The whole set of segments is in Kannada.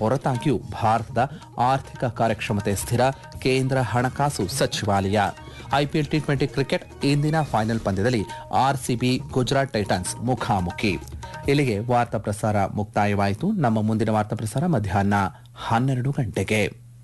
ಹೊರತಾಗಿಯೂ ಭಾರತದ ಆರ್ಥಿಕ ಕಾರ್ಯಕ್ಷಮತೆ ಸ್ಥಿರ ಕೇಂದ್ರ ಹಣಕಾಸು ಸಚಿವಾಲಯ ಐಪಿಎಲ್ ಟಿ ಟ್ವೆಂಟಿ ಕ್ರಿಕೆಟ್ ಇಂದಿನ ಫೈನಲ್ ಪಂದ್ಯದಲ್ಲಿ ಆರ್ಸಿಬಿ ಗುಜರಾತ್ ಟೈಟನ್ಸ್ ಮುಖಾಮುಖಿ ಇಲ್ಲಿಗೆ ವಾರ್ತಾ ಪ್ರಸಾರ ಮುಕ್ತಾಯವಾಯಿತು ನಮ್ಮ ಮುಂದಿನ ವಾರ್ತಾ ಪ್ರಸಾರ ಮಧ್ಯಾಹ್ನ ಹನ್ನೆರಡು ಗಂಟೆಗೆ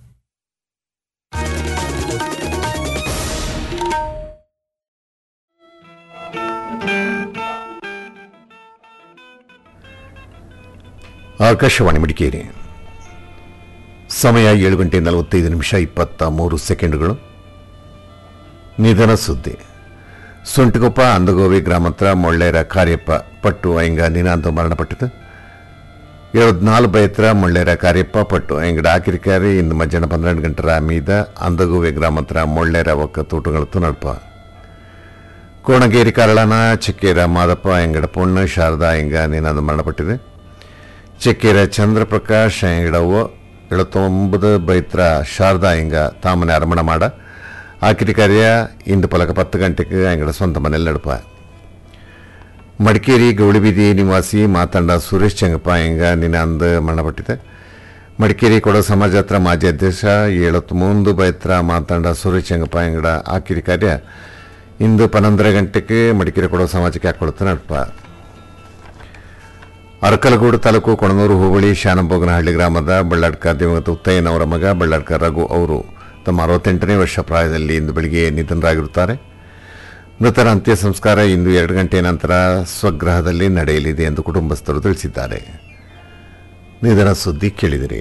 ಆಕಾಶವಾಣಿ ಮಡಿಕೇರಿ ಸಮಯ ಏಳು ಗಂಟೆ ನಲವತ್ತೈದು ನಿಮಿಷ ಇಪ್ಪತ್ತ ಮೂರು ಸೆಕೆಂಡುಗಳು ನಿಧನ ಸುದ್ದಿ ಸೊಂಟಗೊಪ್ಪ ಅಂದಗೋವಿ ಗ್ರಾಮತ್ರ ಮೊಳ್ಳೇರ ಕಾರ್ಯಪ್ಪ ಪಟ್ಟು ಅಯ್ಯಂಗ ನಿನಾಂತ ಮರಣಪಟ್ಟಿತು ಏಳದ್ನಾಲ್ಕು ಬೈತ್ರ ಮೊಳ್ಳೇರ ಕಾರ್ಯಪ್ಪ ಪಟ್ಟು ಅಯ್ಯಂಗಡ ಆಕಿರಿಕಾರಿ ಇಂದು ಮಧ್ಯಾಹ್ನ ಪನ್ನೆರಡು ಗಂಟರ ಮೀದ ಅಂದಗೋವಿ ಗ್ರಾಮತ್ರ ಮೊಳ್ಳೇರ ಒಕ್ಕ ತೂಟುಗಳತ್ತು ನಡ್ಪ ಕೋಣಗೇರಿ ಕಾರಳನ ಚಿಕ್ಕೇರ ಮಾದಪ್ಪ ಅಯ್ಯಂಗಡ ಪೊಣ್ಣು ಶಾರದಾ ಅಯ್ಯಂಗ ನಿನಾಂತ ಮರಣಪಟ್ಟಿದೆ ಚೆಕ್ಕೇರ ಚಂದ್ರಪ್ರಕಾಶ್ ಎಂಗಡವು ಎಳತ್ತೊಂಬದು ಬೈತ್ರ ಶಾರದಾ ಇಂಗ ತಾಮನೆ ಅರಮಣ ಮಾಡ ಆಕಿರಿ ಕಾರ್ಯ ಇಂದು ಪಲಕ ಪತ್ತು ಗಂಟೆಗೆ ಎಂಗಡ ಸ್ವಂತ ಮನೆಯಲ್ಲಿ ನಡುಪ ಮಡಿಕೇರಿ ಗೌಳಿಬೀದಿ ನಿವಾಸಿ ಮಾತಂಡ ಸುರೇಶ್ ಚೆಂಗಪ್ಪ ಎಂಗ ನಿನಾಂದ ಮರಣಪಟ್ಟಿದೆ ಮಡಿಕೇರಿ ಕೊಡೋ ಸಮಾಜ ಹತ್ರ ಮಾಜಿ ಅಧ್ಯಕ್ಷ ಏಳತ್ಮೂಂದು ಬೈತ್ರ ಮಾತಂಡ ಸುರೇಶ್ ಚೆಂಗಪ್ಪ ಎಂಗಡ ಆಕಿರಿ ಕಾರ್ಯ ಇಂದು ಪನ್ನೊಂದರ ಗಂಟೆಗೆ ಮಡಿಕೇರಿ ಕೊಡೋ ಸಮಾಜಕ್ಕೆ ಹಾಕೊಳುತ್ತೆ ನಡುಪ ಅರಕಲಗೂಡು ತಾಲೂಕು ಕೊಣನೂರು ಹೋಬಳಿ ಶಾನಬೋಗನಹಳ್ಳಿ ಗ್ರಾಮದ ಬಳ್ಳಾಡ್ಕ ದಿವಂಗತ ಉತ್ತಯ್ಯನವರ ಮಗ ಬಳ್ಳಾಡ್ಕ ರಘು ಅವರು ತಮ್ಮ ಅರವತ್ತೆಂಟನೇ ವರ್ಷ ಪ್ರಾಯದಲ್ಲಿ ಇಂದು ಬೆಳಿಗ್ಗೆ ನಿಧನರಾಗಿರುತ್ತಾರೆ ಮೃತರ ಅಂತ್ಯ ಸಂಸ್ಕಾರ ಇಂದು ಎರಡು ಗಂಟೆ ನಂತರ ಸ್ವಗ್ರಹದಲ್ಲಿ ನಡೆಯಲಿದೆ ಎಂದು ಕುಟುಂಬಸ್ಥರು ತಿಳಿಸಿದ್ದಾರೆ ನಿಧನ ಸುದ್ದಿ ಕೇಳಿದಿರಿ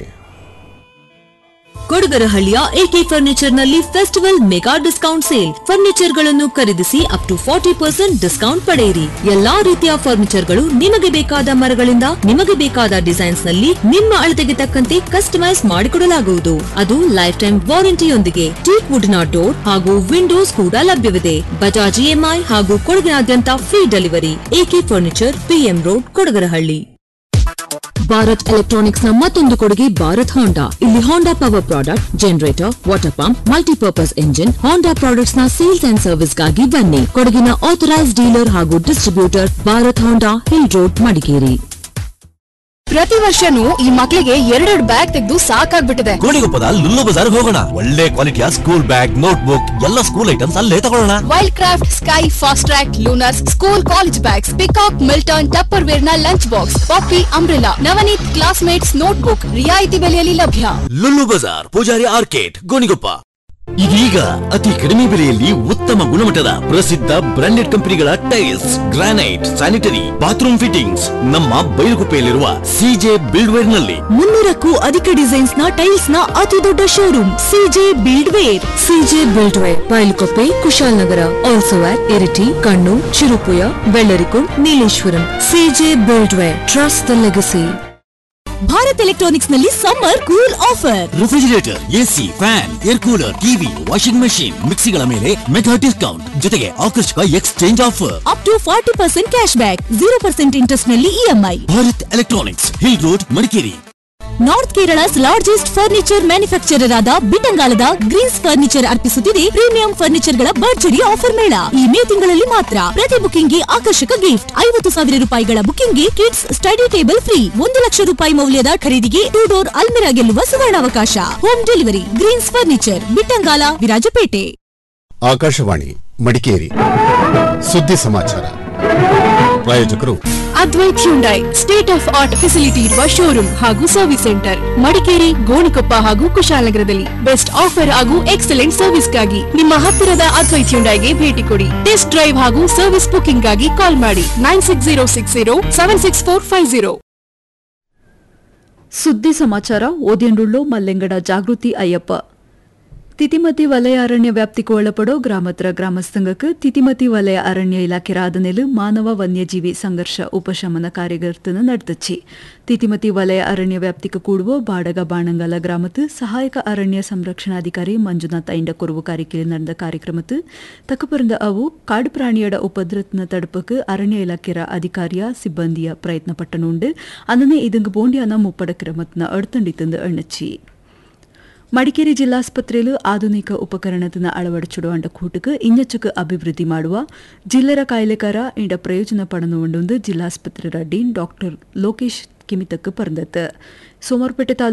ಕೊಡಗರಹಳ್ಳಿಯ ಎಕೆ ಫರ್ನಿಚರ್ ನಲ್ಲಿ festival mega discount sale furniture ಗಳನ್ನು ಖರೀದಿಸಿ up to forty percent discount ಪಡೆಯಿರಿ ಎಲ್ಲಾ ರೀತಿಯ ಫರ್ನಿಚರ್ ಗಳು ನಿಮಗೆ ಬೇಕಾದ ಮರಗಳಿಂದ ನಿಮಗೆ ಬೇಕಾದ ಡಿಸೈನ್ಸ್ ನಲ್ಲಿ ನಿಮ್ಮ ಅಳತೆಗೆ ತಕ್ಕಂತೆ ಕಸ್ಟಮೈಸ್ ಮಾಡಿಕೊಡಲಾಗುವುದು ಅದು ಲೈಫ್ ಟೈಮ್ ವಾರಂಟಿಯೊಂದಿಗೆ ಟೀಕ್ ವುಡ್ ನ ಡೋರ್ ಹಾಗೂ ವಿಂಡೋಸ್ ಕೂಡ ಲಭ್ಯವಿದೆ ಬಜಾಜ್ ಇಎಂಐ ಹಾಗೂ ಕೊಡಗಿನಾದ್ಯಂತ free delivery AK furniture PM road Kodagarahalli Bharat electronics ನ ಮತ್ತೊಂದು ಕೊಡುಗೆ ಭಾರತ್ ಹೋಂಡಾ ಇಲ್ಲಿ Honda power product generator water pump multipurpose engine Honda products ನ ಸೇಲ್ಸ್ ಅಂಡ್ ಸರ್ವಿಸ್ ಗಾಗಿ ಬನ್ನಿ ಕೊಡಗಿನ ಆಥರೈಸ್ ಡೀಲರ್ ಹಾಗೂ distributor Bharat Honda hill road Madikeri ಪ್ರತಿ ವರ್ಷನೂ ಈ ಮಕ್ಳಿಗೆ ಎರಡೆರಡು ಬ್ಯಾಗ್ ತೆಗೆದು ಸಾಕಾಗ್ಬಿಟ್ಟಿದೆ ಗೋಣಿಗೊಪ್ಪದ ಲುಲ್ಲು ಬಜಾರ್ ಹೋಗೋಣ ಒಳ್ಳೆ ಕ್ವಾಲಿಟಿಯ ಸ್ಕೂಲ್ ಬ್ಯಾಗ್ ನೋಟ್ ಬುಕ್ ಎಲ್ಲ ಸ್ಕೂಲ್ ಐಟಮ್ಸ್ ಅಲ್ಲೇ ತಗೊಳ್ಳೋಣ Wildcraft Sky Fastrack Lunars school college bags Peacock Milton Tupperware ನ lunch box Poppy umbrella Navneet Classmates notebook ರಿಯಾಯಿತಿ ಬೆಲೆಯಲ್ಲಿ ಲಭ್ಯ ಲುಲ್ಲು ಬಜಾರ್ ಪೂಜಾರಿ ಆರ್ಕೇಟ್ ಗೋಣಿಗೊಪ್ಪ ಇದೀಗ ಅತಿ ಕಡಿಮೆ ಬೆಲೆಯಲ್ಲಿ ಉತ್ತಮ ಗುಣಮಟ್ಟದ ಪ್ರಸಿದ್ಧ ಬ್ರಾಂಡೆಡ್ ಕಂಪನಿಗಳ tiles granite sanitary bathroom fittings ನಮ್ಮ ಬೈಲುಗುಪ್ಪೆಯಲ್ಲಿರುವ ಸಿಜೆ ಬಿಲ್ಡ್ವೇರ್ ನಲ್ಲಿ ಮುನ್ನೂರಕ್ಕೂ ಅಧಿಕ ಡಿಸೈನ್ಸ್ ನ ಟೈಲ್ಸ್ ನ ಅತಿ ದೊಡ್ಡ showroom CJ Buildware CJ Buildware Bylakuppe Kushalnagar also at Iritty Kannur Cherupuzha Vellarikund Nileshwaram CJ Buildware trust the legacy Bharat electronics ನಲ್ಲಿ summer cool offer refrigerator AC fan air cooler TV washing machine ಮಿಕ್ಸಿಗಳ ಮೇಲೆ ಮೆಗಾ ಡಿಸ್ಕೌಂಟ್ ಜೊತೆಗೆ ಆಕರ್ಷಕ exchange offer up to forty percent cash back zero percent interest ನಲ್ಲಿ EMI Bharat electronics hill road Madikeri north Kerala's largest furniture manufacturer ಆದ ಬಿಟಂಗಾಲದ ಗ್ರೀನ್ಸ್ ಫರ್ನಿಚರ್ ಅರ್ಪಿಸುತ್ತಿದೆ ಪ್ರೀಮಿಯಂ ಫರ್ನಿಚರ್ ಗಳ ಭರ್ಜರಿ ಆಫರ್ ಮೇಳ ಈ ಮೇ ತಿಂಗಳಲ್ಲಿ ಮಾತ್ರ ಪ್ರತಿ ಬುಕಿಂಗ್ಗೆ ಆಕರ್ಷಕ ಗಿಫ್ಟ್ ಐವತ್ತು ಸಾವಿರ ರೂಪಾಯಿಗಳ ಬುಕಿಂಗ್ಗೆ ಕಿಡ್ಸ್ ಸ್ಟಡಿ ಟೇಬಲ್ ಫ್ರೀ ಒಂದು ಲಕ್ಷ ರೂಪಾಯಿ ಮೌಲ್ಯದ ಖರೀದಿಗೆ ಟೂ ಡೋರ್ ಅಲ್ಮಿರಾ ಗೆಲ್ಲುವ ಸುವರ್ಣಾವಕಾಶ home delivery Greens furniture Bittangala Virajpet Akashvani Madikeri ಸುದ್ದಿ ಸಮಾಚಾರ ಪ್ರಾಯೋಜಕರು Advaith Hyundai state of art facility ಇರುವ ಶೋರೂಮ್ ಹಾಗೂ ಸರ್ವಿಸ್ ಸೆಂಟರ್ ಮಡಿಕೇರಿ ಗೋಣಿಕೊಪ್ಪ ಹಾಗೂ ಕುಶಾಲನಗರದಲ್ಲಿ ಬೆಸ್ಟ್ ಆಫರ್ ಹಾಗೂ ಎಕ್ಸಲೆಂಟ್ ಸರ್ವಿಸ್ಗಾಗಿ ನಿಮ್ಮ ಹತ್ತಿರದ ಅದ್ವೈತ್ ಹ್ಯುಂಡೈಗೆ ಭೇಟಿ ಕೊಡಿ ಟೆಸ್ಟ್ ಡ್ರೈವ್ ಹಾಗೂ ಸರ್ವಿಸ್ ಬುಕಿಂಗ್ ಗಾಗಿ ಕಾಲ್ ಮಾಡಿ nine six zero six zero seven six four five zero ಸುದ್ದಿ ಸಮಾಚಾರ ಓದಿಯಂಡುಳ್ಳು ಮಲ್ಲೆಂಗಡ ಜಾಗೃತಿ ಅಯ್ಯಪ್ಪ ತಿತಿಮತಿ ವಲಯ ಅರಣ್ಯ ವ್ಯಾಪ್ತಿಗೆ ಒಳಪಡೋ ಗ್ರಾಮತ್ರ ಗ್ರಾಮಸ್ಥಂಗಕ್ಕೆ ತಿತಿಮತಿ ವಲಯ ಅರಣ್ಯ ಇಲಾಖೆ ರಾಧನೆಲು ಮಾನವ ವನ್ಯಜೀವಿ ಸಂಘರ್ಷ ಉಪಶಮನ ಕಾರ್ಯಗರ್ತನ ನಡೆದಚ್ಚಿ ತಿತಿಮತಿ ವಲಯ ಅರಣ್ಯ ವ್ಯಾಪ್ತಿಗೆ ಕೂಡುವ ಬಾಡಗ ಬಾಣಂಗಲ ಗ್ರಾಮத்து ಸಹಾಯಕ ಅರಣ್ಯ ಸಂರಕ್ಷಣಾಧಿಕಾರಿ ಮಂಜುನಾಥ್ ಐಂಡ ಕೊರುವು ಕಾರಿಕೆಯಲ್ಲಿ ನಡೆದ ಕಾರ್ಯಕ್ರಮத்து ತಕಪರಂದ ಅವು ಕಾಡು ಪ್ರಾಣಿಯಡ ಉಪದ್ರತ್ನ ತடுப்புக்கு ಅರಣ್ಯ ಇಲಾಖೆಯ ಅಧಿಕಾರಿಯ ಸಿಬ್ಬಂದಿಯ ಪ್ರಯತ್ನ ಪಟ್ಟನುಂಡು ಅನ್ನನೆ ಇದಂಗ ಬೋಂಡಿಯಾನ ಮುಪ್ಪಡ ಕ್ರಮತ್ನ ಅಡ್ತಂಡಿತಂದು ಅಣ್ಣಚ್ಚಿ ಮಡಿಕೇರಿ ಜಿಲ್ಲಾಸ್ಪತ್ರೆಲು ಆಧುನಿಕ ಉಪಕರಣತನ ಅಳವಡಿಸಿಡುವಂಡ ಕೂಟಕ್ಕೆ ಇನ್ನೆಚ್ಚಕ್ಕೆ ಅಭಿವೃದ್ಧಿ ಮಾಡುವ ಜಿಲ್ಲರ ಕಾಯಿಲೆಕಾರ ಇಂಡ ಪ್ರಯೋಜನ ಪಡನುಂಡು ಜಿಲ್ಲಾಸ್ಪತ್ರೆ ಡೀನ್ ಡಾಕ್ಟರ್ ಲೋಕೇಶ್ ಕಿಮಿತಕ್ಕೆ ಪರಂದತ್ ಸೋಮವಾರಪೇಟೆ ತಾಲೂಕು